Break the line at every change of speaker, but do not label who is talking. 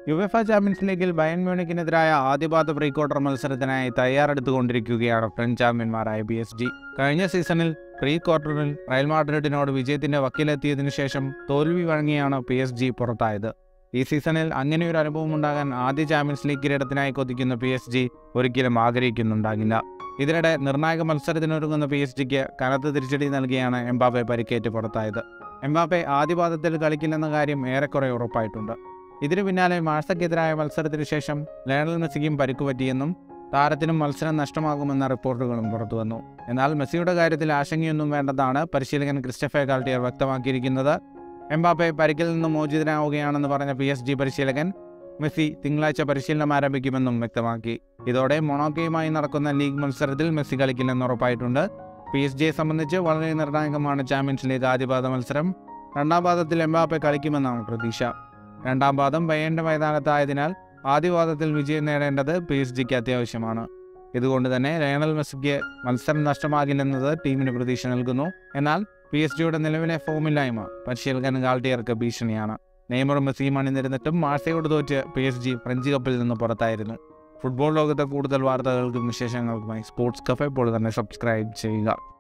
UEFA champions ലീഗിൽ Bayern മ്യൂണിക്കിനെതിരായ ആദ്യപാദ പ്രീ ക്വാർട്ടർ മത്സരത്തിനായി തയ്യാറെടുത്തുകൊണ്ടിരിക്കുകയാണ് ഫ്രഞ്ച് ചാമ്പ്യന്മാരായ ബി എസ് ജി കഴിഞ്ഞ സീസണിൽ പ്രീ ക്വാർട്ടറിൽ റയൽ മാഡ്രിഡിനോട് വിജയത്തിന്റെ വക്കീലെത്തിയതിനു ശേഷം തോൽവി വഴങ്ങിയാണ് പി എസ് ജി പുറത്തായത് ഈ സീസണിൽ അങ്ങനെ ഒരു അനുഭവം ഉണ്ടാകാൻ ആദ്യ ചാമ്പ്യൻസ് ലീഗ് കിരീടത്തിനായി കൊതിക്കുന്ന പി എസ് ജി ഒരിക്കലും ആഗ്രഹിക്കുന്നുണ്ടാകില്ല ഇതിനിടെ നിർണായക മത്സരത്തിനൊരുങ്ങുന്ന പി എസ് ജിക്ക് കനത്ത തിരിച്ചടി നൽകിയാണ് എംബാപ്പെ പരിക്കേറ്റ് പുറത്തായത് എംബാപ്പെ ആദ്യപാദത്തിൽ കളിക്കില്ലെന്ന കാര്യം ഏറെക്കുറെ ഉറപ്പായിട്ടുണ്ട് ഇതിനു പിന്നാലെ മാഴ്സയ്ക്കെതിരായ മത്സരത്തിനു ശേഷം ലയണൽ മെസ്സിക്കും പരിക്കുപറ്റിയെന്നും താരത്തിനും മത്സരം നഷ്ടമാകുമെന്ന റിപ്പോർട്ടുകളും പുറത്തുവന്നു എന്നാൽ മെസ്സിയുടെ കാര്യത്തിൽ ആശങ്കയൊന്നും വേണ്ടെന്നാണ് പരിശീലകൻ ക്രിസ്റ്റഫെ കാൾട്ടിയർ വ്യക്തമാക്കിയിരിക്കുന്നത് എംബാപ്പെ പരിക്കിൽ നിന്ന് മോചിതനാവുകയാണെന്ന് പറഞ്ഞ പി എസ് ജി പരിശീലകൻ മെസ്സി തിങ്കളാഴ്ച പരിശീലനം ആരംഭിക്കുമെന്നും വ്യക്തമാക്കി ഇതോടെ മൊണോക്കയുമായി നടക്കുന്ന ലീഗ് മത്സരത്തിൽ മെസ്സി കളിക്കില്ലെന്ന് ഉറപ്പായിട്ടുണ്ട് പി എസ് ജിയെ സംബന്ധിച്ച് വളരെ നിർണായകമാണ് ചാമ്പ്യൻസ് ലീഗ് ആദ്യപാദ മത്സരം രണ്ടാം പാദത്തിൽ എംബാപ്പെ കളിക്കുമെന്നാണ് പ്രതീക്ഷ രണ്ടാം പാദം ബയന്റെ മൈതാനത്തായതിനാൽ ആദ്യപാദത്തിൽ വിജയം നേടേണ്ടത് പി എസ് ജിക്ക് അത്യാവശ്യമാണ് ഇതുകൊണ്ട് തന്നെ ലയണൽ മെസ്സിക്ക് മത്സരം നഷ്ടമാകില്ലെന്നത് ടീമിന് പ്രതീക്ഷ നൽകുന്നു എന്നാൽ പി എസ് ജിയുടെ നിലവിലെ ഫോമില്ലായ്മ പരിശീലകൻ ഗാൾട്ടിയർക്ക് ഭീഷണിയാണ് നെയ്മറും മെസ്സിയും അണിനിരുന്നിട്ടും മാർസയോട് തോറ്റ് പി എസ് ജി ഫ്രഞ്ച് കപ്പിൽ നിന്ന് പുറത്തായിരുന്നു ഫുട്ബോൾ ലോകത്തെ കൂടുതൽ വാർത്തകൾക്കും വിശേഷങ്ങൾക്കുമായി സ്പോർട്സ് കഫേ ഇപ്പോൾ തന്നെ സബ്സ്ക്രൈബ് ചെയ്യുക